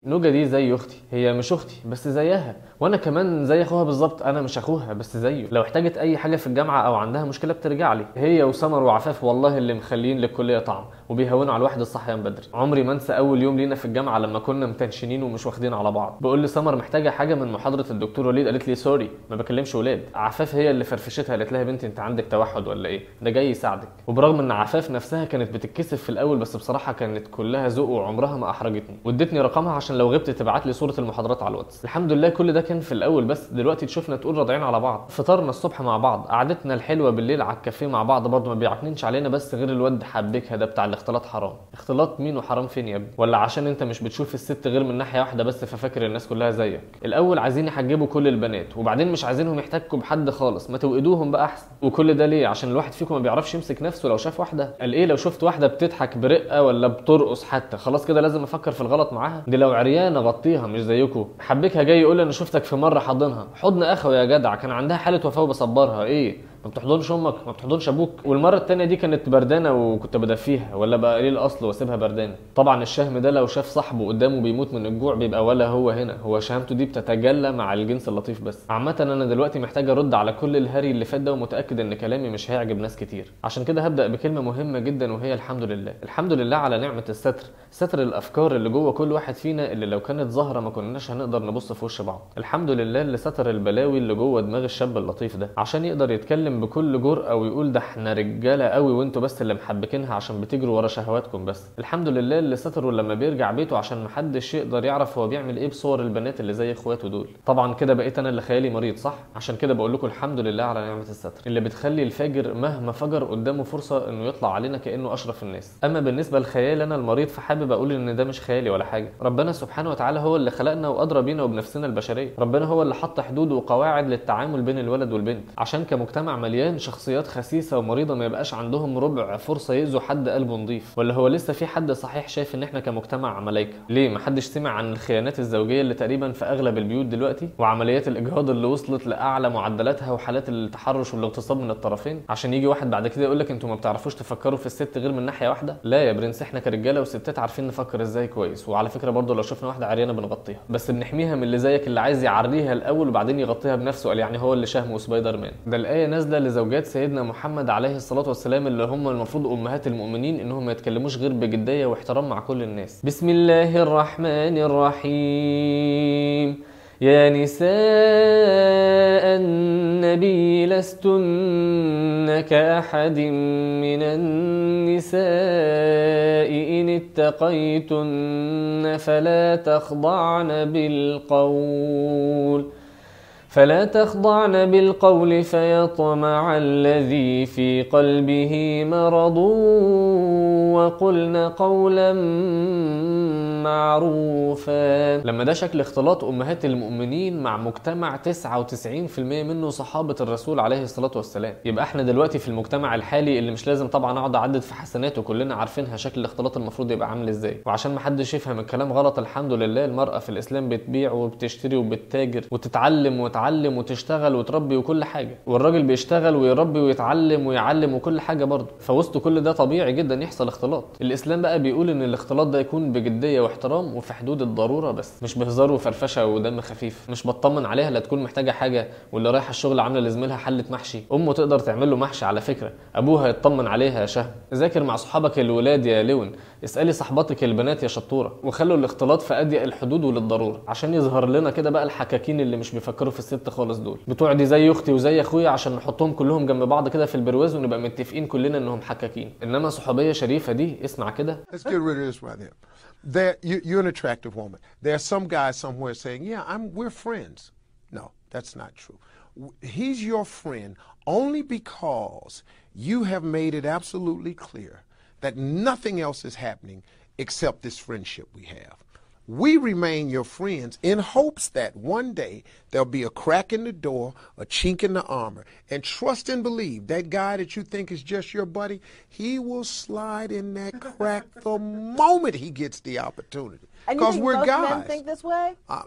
نوجة دي زي اختي هي مش اختي بس زيها وانا كمان زي اخوها بالظبط انا مش اخوها بس زيه لو احتاجت اي حاجه في الجامعه او عندها مشكله بترجع لي هي وسمر وعفاف والله اللي مخلين للكليه طعم وبيهونوا على الواحد الصحيان بدري عمري ما انسى اول يوم لينا في الجامعه لما كنا متنشنين ومش واخدين على بعض بقول لي سمر محتاجه حاجه من محاضره الدكتور وليد قالت لي سوري ما بكلمش ولاد عفاف هي اللي فرفشتها قالت لها يا بنتي انت عندك توحد ولا ايه ده جاي يساعدك وبرغم ان عفاف نفسها كانت بتتكسف في الاول بس بصراحه كانت كلها ذوق وعمرها ما احرجتني وادتني رقمها عشان لو غبت تبعت لي صوره المحاضرات على الواتس الحمد لله كل ده كان في الاول بس دلوقتي تشوفنا تقول راضعين على بعض فطرنا الصبح مع بعض قعدتنا الحلوه بالليل على الكافيه مع بعض برضه ما بيعكننش علينا بس غير الواد حبيكها ده بتاع الاختلاط حرام اختلاط مين وحرام فين يا ابني ولا عشان انت مش بتشوف الست غير من ناحيه واحده بس ففاكر الناس كلها زيك الاول عايزين يحجبوا كل البنات وبعدين مش عايزينهم يحتكوا بحد خالص ما توقدوهم بقى احسن وكل ده ليه عشان الواحد فيكم ما بيعرفش يمسك نفسه لو شاف واحده قال ايه لو شفت واحده بتضحك برقه ولا بترقص حتى خلاص كده لازم افكر في الغلط معاها دي لو عريانه غطيها مش زيكم حبيكها جاي يقول لي انا شفتك في مره حاضنها حضن اخوي يا جدع كان عندها حاله وفاه وبصبرها ايه ما بتحضنش امك ما بتحضنش ابوك والمره التانية دي كانت بردانه وكنت بدفيها ولا بقى قليل الاصل واسيبها بردانه طبعا الشهم ده لو شاف صاحبه قدامه بيموت من الجوع بيبقى ولا هو هنا هو شهامته دي بتتجلى مع الجنس اللطيف بس عامه انا دلوقتي محتاج ارد على كل الهري اللي فات ده ومتاكد ان كلامي مش هيعجب ناس كتير عشان كده هبدا بكلمه مهمه جدا وهي الحمد لله الحمد لله على نعمه الستر ستر الافكار اللي جوه كل واحد فينا اللي لو كانت ظاهره ما كناش هنقدر نبص في وش بعض الحمد لله اللي ستر البلاوي اللي جوه دماغ الشاب اللطيف ده عشان يقدر يتكلم بكل جرأة ويقول ده احنا رجاله قوي وانتوا بس اللي محبكينها عشان بتجروا ورا شهواتكم بس الحمد لله اللي ستره لما بيرجع بيته عشان محدش يقدر يعرف هو بيعمل ايه بصور البنات اللي زي اخواته دول طبعا كده بقيت انا اللي خيالي مريض صح عشان كده بقول لكم الحمد لله على نعمه الستر اللي بتخلي الفاجر مهما فجر قدامه فرصه انه يطلع علينا كانه اشرف الناس اما بالنسبه لخيالي انا المريض فحابب اقول ان ده مش خيالي ولا حاجه ربنا سبحانه وتعالى هو اللي خلقنا وادرى بينا وبنفسنا البشريه ربنا هو اللي حط حدود وقواعد للتعامل بين الولد والبنت عشان كمجتمع مليان شخصيات خسيسه ومريضه ما يبقاش عندهم ربع فرصه يأذوا حد قلبه نضيف ولا هو لسه في حد صحيح شايف ان احنا كمجتمع ملايكه ليه محدش سمع عن الخيانات الزوجيه اللي تقريبا في اغلب البيوت دلوقتي وعمليات الاجهاض اللي وصلت لاعلى معدلاتها وحالات التحرش والاغتصاب من الطرفين عشان يجي واحد بعد كده يقول لك انتوا ما بتعرفوش تفكروا في الست غير من ناحيه واحده لا يا برنس احنا كرجاله وستات عارفين نفكر ازاي كويس وعلى فكره برضو لو شفنا واحده عريانه بنغطيها بس بنحميها من اللي زيك اللي عايز يعريها الاول وبعدين يغطيها بنفسه قال يعني هو اللي شهم وسبايدر مان ده الايه نازله لزوجات سيدنا محمد عليه الصلاه والسلام اللي هم المفروض امهات المؤمنين انهم ما يتكلموش غير بجديه واحترام مع كل الناس بسم الله الرحمن الرحيم يا نساء النبي لستن كأحد من النساء إن اتقيتن فلا تخضعن بالقول فلا تخضعن بالقول فيطمع الذي في قلبه مرض وقلن قولا معروفا لما ده شكل اختلاط امهات المؤمنين مع مجتمع 99% منه صحابه الرسول عليه الصلاه والسلام يبقى احنا دلوقتي في المجتمع الحالي اللي مش لازم طبعا اقعد اعدد في حسناته كلنا عارفينها شكل الاختلاط المفروض يبقى عامل ازاي وعشان ما حدش يفهم الكلام غلط الحمد لله المراه في الاسلام بتبيع وبتشتري وبتتاجر وتتعلم وتعلم وتشتغل وتربي وكل حاجه والراجل بيشتغل ويربي ويتعلم ويعلم وكل حاجه برضه فوسط كل ده طبيعي جدا يحصل اختلاط الاسلام بقى بيقول ان الاختلاط ده يكون بجديه واحترام وفي حدود الضروره بس مش بهزار وفرفشه ودم خفيف مش بطمن عليها لا تكون محتاجه حاجه واللي رايحه الشغل عامله لزميلها حله محشي امه تقدر تعمل له محشي على فكره ابوها يطمن عليها يا شهم ذاكر مع صحابك الولاد يا لون اسالي صاحباتك البنات يا شطوره وخلوا الاختلاط في اضيق الحدود وللضروره عشان يظهر لنا كده بقى الحكاكين اللي مش بيفكروا في الست خالص دول بتوع دي زي اختي وزي اخويا عشان نحطهم كلهم جنب بعض كده في البرواز ونبقى متفقين كلنا انهم حكاكين انما صحوبيه شريفه دي اسمع كده Let's get rid of this right here. There, you, you're an attractive woman. There's some guy somewhere saying, "Yeah, I'm. We're friends." No, that's not true. W- He's your friend only because you have made it absolutely clear that nothing else is happening except this friendship we have. We remain your friends in hopes that one day there'll be a crack in the door, a chink in the armor, and trust and believe that guy that you think is just your buddy, he will slide in that crack the moment he gets the opportunity. And you Because think we're most guys. men think this way? Uh,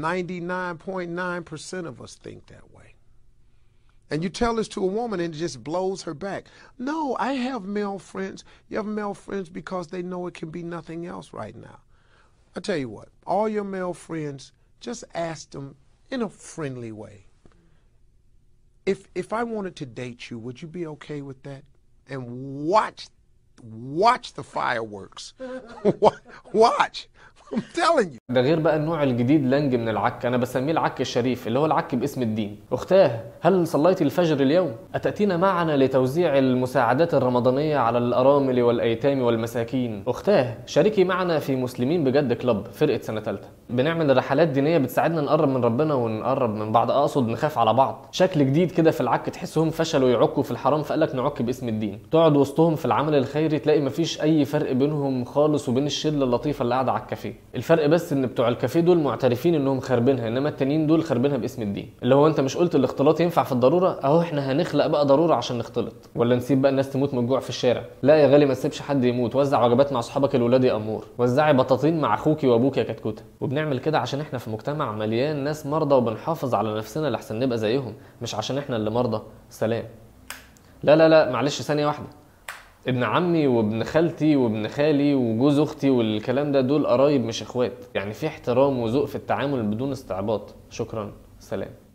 99.9% of us think that way. And you tell this to a woman and it just blows her back. No, I have male friends. You have male friends because they know it can be nothing else right now. I tell you what, all your male friends, just ask them in a friendly way. If if I wanted to date you, would you be okay with that? And watch watch the fireworks. Wa- watch. I'm telling you. ده غير بقى النوع الجديد لانج من العك انا بسميه العك الشريف اللي هو العك باسم الدين اختاه هل صليت الفجر اليوم اتاتين معنا لتوزيع المساعدات الرمضانيه على الارامل والايتام والمساكين اختاه شاركي معنا في مسلمين بجد كلوب فرقه سنه ثالثه بنعمل رحلات دينيه بتساعدنا نقرب من ربنا ونقرب من بعض اقصد نخاف على بعض شكل جديد كده في العك تحسهم فشلوا يعكوا في الحرام فقال لك نعك باسم الدين تقعد وسطهم في العمل الخيري تلاقي مفيش اي فرق بينهم خالص وبين الشله اللطيفه اللي قاعده على الكافيه الفرق بس ان بتوع الكافيه دول معترفين انهم خاربينها انما التانيين دول خاربينها باسم الدين اللي هو انت مش قلت الاختلاط ينفع في الضروره اهو احنا هنخلق بقى ضروره عشان نختلط ولا نسيب بقى الناس تموت من الجوع في الشارع لا يا غالي ما تسيبش حد يموت وزع وجبات مع اصحابك الولاد يا امور وزعي بطاطين مع اخوكي وابوك يا كتكوته وبنعمل كده عشان احنا في مجتمع مليان ناس مرضى وبنحافظ على نفسنا لحسن نبقى زيهم مش عشان احنا اللي مرضى سلام لا لا لا معلش ثانيه واحده ابن عمي وابن خالتي وابن خالي وجوز اختي والكلام ده دول قرايب مش اخوات يعني في احترام وذوق في التعامل بدون استعباط شكرا سلام